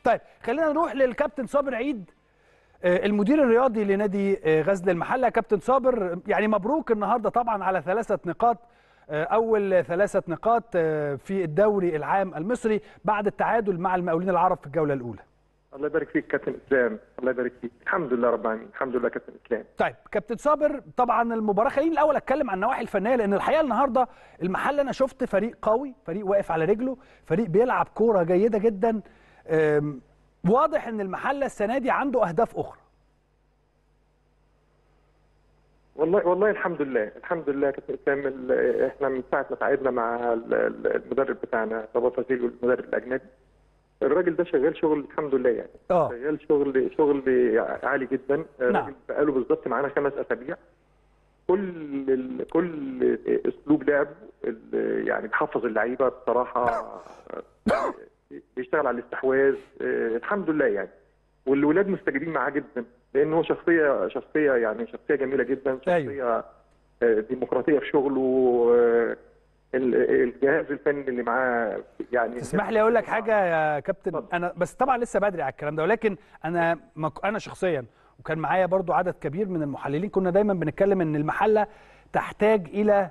طيب خلينا نروح للكابتن صابر عيد آه، المدير الرياضي لنادي آه، غزل المحله كابتن صابر يعني مبروك النهارده طبعا على ثلاثه نقاط آه، اول ثلاثه نقاط آه، في الدوري العام المصري بعد التعادل مع المقاولين العرب في الجوله الاولى الله يبارك فيك كابتن اسلام الله يبارك فيك الحمد لله رب العالمين الحمد لله كابتن اسلام طيب كابتن صابر طبعا المباراه خليني الاول اتكلم عن النواحي الفنيه لان الحقيقه النهارده المحل انا شفت فريق قوي فريق واقف على رجله فريق بيلعب كوره جيده جدا أم، واضح ان المحله السنه دي عنده اهداف اخرى والله والله الحمد لله الحمد لله كابتن اسلام ال- احنا من ساعه ما تعبنا مع ال- ال- المدرب بتاعنا بابا فازيل والمدرب الاجنبي الراجل ده شغال شغل الحمد لله يعني اه شغال شغل شغل عالي جدا نعم. الراجل بقاله بالظبط معانا خمس اسابيع كل ال... كل اسلوب لعبه ال- يعني بيحفظ اللعيبه بصراحه بيشتغل على الاستحواذ آه، الحمد لله يعني والولاد مستجيبين معاه جدا لانه هو شخصيه شخصيه يعني شخصيه جميله جدا شخصيه آه، ديمقراطيه في شغله آه، ال- الجهاز الفني اللي معاه يعني تسمح لي اقول لك حاجه يا كابتن اتفضل. انا بس طبعا لسه بدري على الكلام ده ولكن انا مك- انا شخصيا وكان معايا برضو عدد كبير من المحللين كنا دايما بنتكلم ان المحله تحتاج الى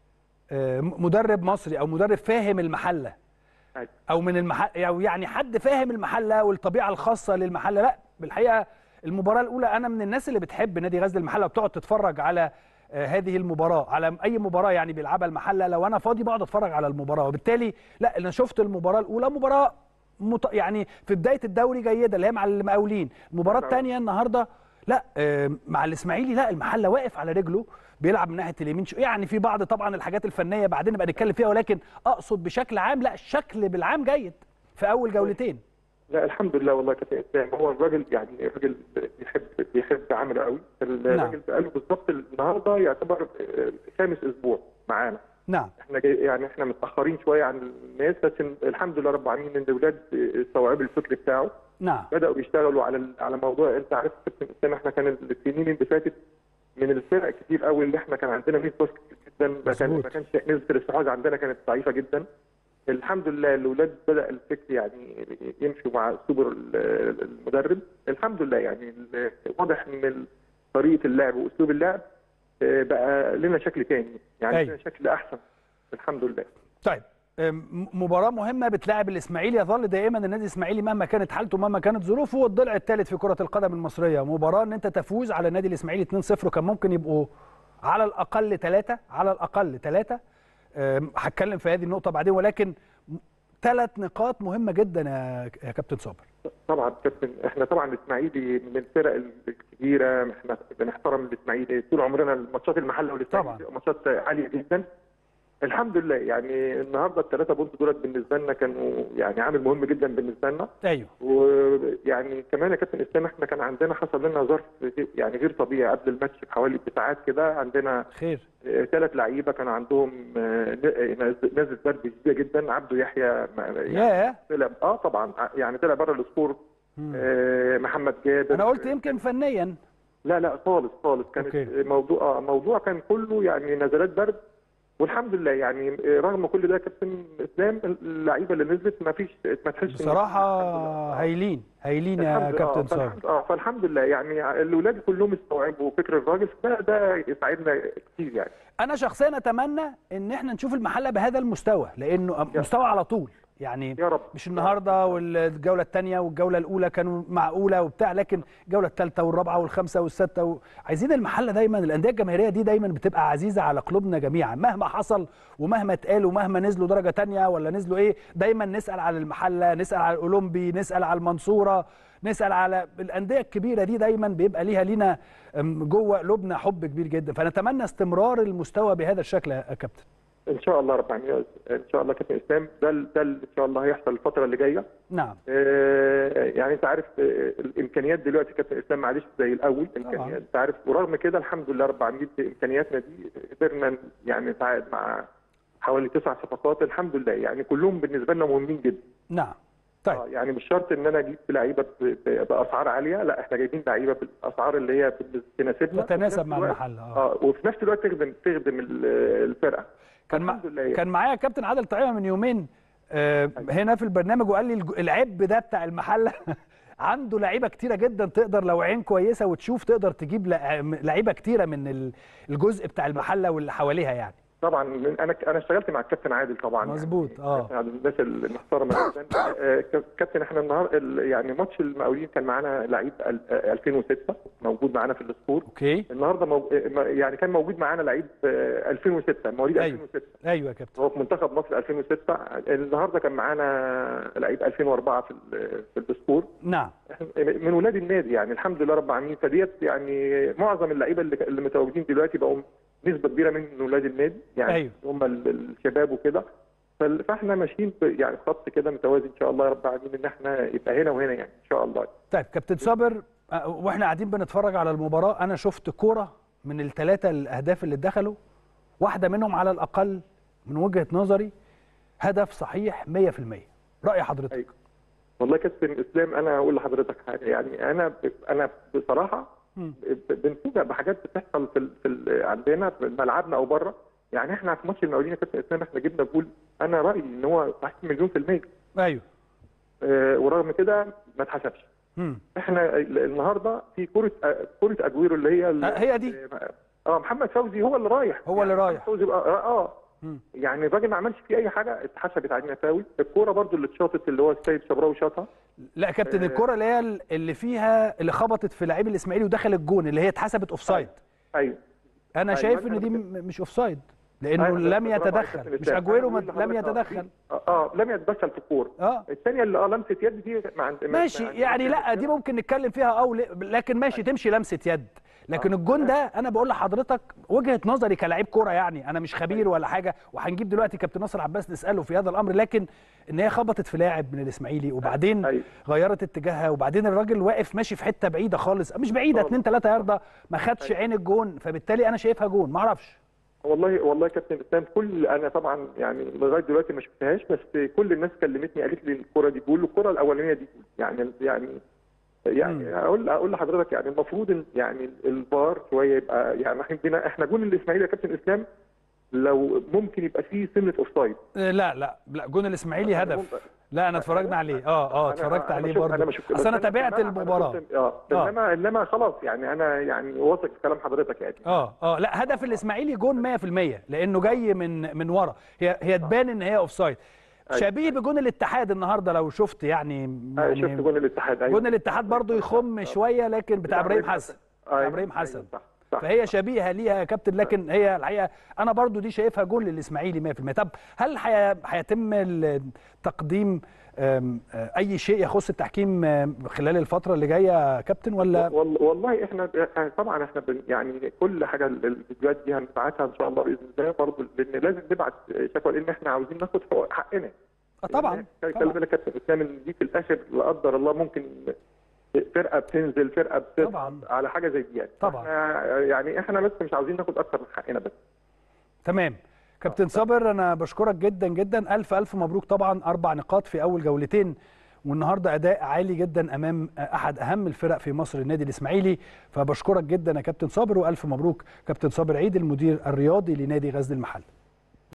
آه، مدرب مصري او مدرب فاهم المحله أيوة. او من المحل او يعني حد فاهم المحله والطبيعه الخاصه للمحله لا بالحقيقه المباراه الاولى انا من الناس اللي بتحب نادي غزل المحله وبتقعد تتفرج على آه، هذه المباراه على اي مباراه يعني بيلعبها المحله لو انا فاضي بقعد اتفرج على المباراه وبالتالي لا انا شفت المباراه الاولى مباراه مت... يعني في بدايه الدوري جيده اللي هي مع المقاولين المباراه الثانيه النهارده لا آه، مع الاسماعيلي لا المحله واقف على رجله بيلعب من ناحيه اليمين شو يعني في بعض طبعا الحاجات الفنيه بعدين نبقى نتكلم فيها ولكن اقصد بشكل عام لا الشكل بالعام جيد في اول جولتين لا الحمد لله والله كابتن اسلام هو الراجل يعني الراجل بيحب بيحب عمله قوي الراجل بقاله بالظبط النهارده يعتبر آه، خامس اسبوع معانا نعم احنا جاي يعني احنا متاخرين شويه عن الناس بس الحمد لله رب العالمين ان الاولاد استوعبوا الفكر بتاعه نعم بداوا يشتغلوا على ال- على موضوع انت عارف كابتن اسلام احنا كان السنين اللي فاتت من الفرق كتير قوي اللي احنا كان عندنا ميت باص كتير جدا ما كان مظبوط. ما كانش نسبه الاستحواذ عندنا كانت ضعيفه جدا الحمد لله الاولاد بدا الفكر يعني يمشوا مع اسلوب ال- المدرب الحمد لله يعني ال- واضح ان ال- طريقه اللعب واسلوب اللعب اه، بقى لنا شكل تاني يعني أيوة. لنا شكل احسن الحمد لله طيب أم، مباراة مهمة بتلاعب الإسماعيلي يظل دائما النادي الإسماعيلي مهما كانت حالته مهما كانت ظروفه هو الضلع الثالث في كرة القدم المصرية مباراة إن أنت تفوز على النادي الإسماعيلي 2-0 كان ممكن يبقوا على الأقل ثلاثة على الأقل ثلاثة أم، هتكلم في هذه النقطة بعدين ولكن ثلاث نقاط مهمة جدا يا يا كابتن صابر طبعا كابتن احنا طبعا الاسماعيلي من الفرق الكبيره احنا بنحترم الاسماعيلي طول عمرنا الماتشات المحله والاسماعيلي طبعا. بتبقى ماتشات عاليه جدا الحمد لله يعني النهارده الثلاثه بونت دولت بالنسبه لنا كانوا يعني عامل مهم جدا بالنسبه لنا أيوه ويعني كمان يا كابتن اسلام احنا كان عندنا حصل لنا ظرف يعني غير طبيعي قبل الماتش بحوالي بساعات كده عندنا خير ثلاث لعيبه كان عندهم آه، ن- نزله برد شديده جدا عبده يحيى ما- يعني ياه طلع اه طبعا يعني طلع بره السكور آه محمد جابر أنا قلت يمكن فنيا لا لا خالص خالص كانت أوكي. موضوع آه، موضوع كان كله يعني نزلات برد والحمد لله يعني آه، رغم كل ده يا كابتن اسلام اللعيبه اللي نزلت ما فيش ما تحسش إن- بصراحة الحمد لله. هايلين هايلين يا الحمد- كابتن آه، صابر فالحمد- اه فالحمد لله يعني الاولاد كلهم استوعبوا فكر الراجل ده ده يساعدنا كتير يعني انا شخصيا اتمنى ان احنا نشوف المحله بهذا المستوى لانه مستوى على طول يعني يا رب مش النهارده والجوله الثانيه والجوله الاولى كانوا معقوله وبتاع لكن الجوله الثالثه والرابعه والخامسه والسادسه و... عايزين المحله دايما الانديه الجماهيريه دي دايما بتبقى عزيزه على قلوبنا جميعا مهما حصل ومهما اتقال ومهما نزلوا درجه ثانيه ولا نزلوا ايه دايما نسال على المحله نسال على الاولمبي نسال على المنصوره نسال على الانديه الكبيره دي دايما بيبقى ليها لينا أم، جوه قلوبنا حب كبير جدا فنتمنى استمرار المستوى بهذا الشكل يا كابتن ان شاء الله رب العالمين ان شاء الله كابتن اسلام ده ال- ده ال- ان شاء الله هيحصل الفتره اللي جايه نعم آه، يعني انت عارف آه، الامكانيات دلوقتي كابتن اسلام معلش زي الاول امكانيات انت عارف ورغم كده الحمد لله رب العالمين بامكانياتنا دي قدرنا يعني نتعاقد مع حوالي تسع صفقات الحمد لله يعني كلهم بالنسبه لنا مهمين جدا نعم طيب آه، يعني مش شرط ان انا اجيب لعيبه ب- ب- باسعار عاليه لا احنا جايبين لعيبه بالاسعار اللي هي تناسبنا تتناسب وفي مع نفس الوقت- المحل اه اه وفي نفس الوقت تخدم تخدم ال- الفرقه كان مع... الحمد لله يعني. كان معايا كابتن عادل طعيمه من يومين آه، هنا في البرنامج وقال لي الج- العب ده بتاع المحله عنده لعيبه كتيره جدا تقدر لو عين كويسه وتشوف تقدر تجيب لع- لعيبه كتيره من ال- الجزء بتاع المحله واللي حواليها يعني طبعا من انا انا اشتغلت مع الكابتن عادل طبعا مظبوط، يعني آه. كابتن عادل من الناس المحترمه جدا آه، كابتن احنا النهارده ال- يعني ماتش المقاولين كان معانا لعيب ال- آه، 2006 موجود معانا في السكور اوكي النهارده مو... آه، يعني كان موجود معانا لعيب آه، 2006 مواليد أيوة. 2006 ايوه يا كابتن هو في منتخب مصر 2006 النهارده كان معانا لعيب 2004 في ال- في السكور نعم من ولاد النادي يعني الحمد لله رب العالمين فديت يعني معظم اللعيبه اللي اللي متواجدين دلوقتي بقوا نسبه كبيره من ولاد النادي يعني أيوة. هم ال- الشباب وكده فال- فاحنا ماشيين ب- يعني خط كده متوازي ان شاء الله يا رب العالمين ان احنا يبقى هنا وهنا يعني ان شاء الله طيب كابتن صابر آه، واحنا قاعدين بنتفرج على المباراه انا شفت كوره من الثلاثه الاهداف اللي دخلوا واحده منهم على الاقل من وجهه نظري هدف صحيح 100% راي حضرتك أيوة. والله كابتن اسلام انا اقول لحضرتك حاجه يعني انا ب- انا بصراحه مم. ب- بنفوجئ بحاجات بتحصل في ال- في ال- عندنا في ملعبنا او بره يعني احنا في ماتش المقاولين يا كابتن اسلام احنا جبنا جول انا رايي ان هو صحيح مليون في الميه ايوه آه، ورغم كده ما اتحسبش مم. احنا ال- النهارده في كره آه، كره اجويرو اللي هي ال- آه، هي دي. اه محمد فوزي هو اللي رايح هو اللي يعني رايح. محمد فوزي بقى اه, آه. مم. يعني الراجل ما عملش فيه اي حاجه اتحسبت علينا فاول الكوره برضو اللي اتشاطت اللي هو السيد شبراوي شاطها لا يا كابتن آه. الكره اللي هي اللي فيها اللي خبطت في لعيب الاسماعيلي ودخل الجون اللي هي اتحسبت اوفسايد ايوه انا أيوة، شايف أنا ان دي بتكلم. م- مش اوفسايد لانه أيوة، لم برافو عليك يا يتدخل كابتن مش إسلام. اجويرو أنا ما- بقول لم لحضرتك يتدخل اه اه لم يتدخل في الكوره اه الثانيه اللي اه لمسه يد دي ما عند ما- ماشي ما- يعني لا دي ممكن نتكلم فيها او ل- لكن ماشي تمشي لمسه يد لكن الجون ده انا بقول لحضرتك وجهه نظري كلاعب كوره يعني انا مش خبير ولا حاجه وهنجيب دلوقتي كابتن ناصر عباس نساله في هذا الامر لكن ان هي خبطت في لاعب من الاسماعيلي وبعدين أيوة. غيرت اتجاهها وبعدين الراجل واقف ماشي في حته بعيده خالص مش بعيده خالص. 2 3 يارده ما خدش عين الجون فبالتالي انا شايفها جون ما اعرفش والله والله يا كابتن اسلام كل انا طبعا يعني لغايه دلوقتي ما شفتهاش بس كل الناس كلمتني قالت لي الكره دي جول والكره الاولانيه دي جول يعني يعني يعني اقول اقول لحضرتك يعني المفروض إن يعني الفار شويه يبقى يعني احنا عندنا احنا جول الاسماعيلي يا كابتن اسلام لو ممكن يبقى فيه سنه اوفسايد آه، لا لا لا جون الاسماعيلي أنا هدف ممكن- لا انا اتفرجنا عليه اه اه أنا- اتفرجت أنا عليه شفت- برضه انا ما شفت اصل انا بس تابعت كمان- المباراه كنت- اه آه. انما انما خلاص يعني انا يعني واثق في كلام حضرتك يعني اه اه لا هدف الاسماعيلي جون 100% لانه جاي من من ورا هي هي تبان ان هي اوفسايد أيوة. شبيه بجون الاتحاد النهارده لو شفت يعني آه، شفت يعني جون الاتحاد أيوة. جون الاتحاد برضه يخم شويه لكن بتاع ابراهيم حسن بتاع أيوة، ابراهيم أيوة، حسن صح صح فهي شبيهه ليها يا كابتن لكن هي الحقيقه انا برضو دي شايفها جول للاسماعيلي 100% طب هل حي- هيتم ال- تقديم أم، آه، اي شيء يخص التحكيم آم، خلال الفتره اللي جايه يا كابتن ولا وال- والله احنا طبعا احنا بن يعني كل حاجه الفيديوهات دي هنبعتها ان شاء الله باذن الله برضه لان لازم نبعت شكوى لان احنا عاوزين ناخد حقوق- حقنا آه، طبعا خلي طبعا بالك يا كابتن اسلام ان دي في الاخر لا قدر الله ممكن فرقه بتنزل فرقه بتطلع طبعا. على حاجه زي دي يعني طبعا. احنا يعني احنا بس مش عاوزين ناخد اكتر من حقنا بس تمام كابتن صابر انا بشكرك جدا جدا الف الف مبروك طبعا اربع نقاط في اول جولتين والنهارده اداء عالي جدا امام احد اهم الفرق في مصر النادي الاسماعيلي فبشكرك جدا يا كابتن صابر والف مبروك كابتن صابر عيد المدير الرياضي لنادي غزل المحله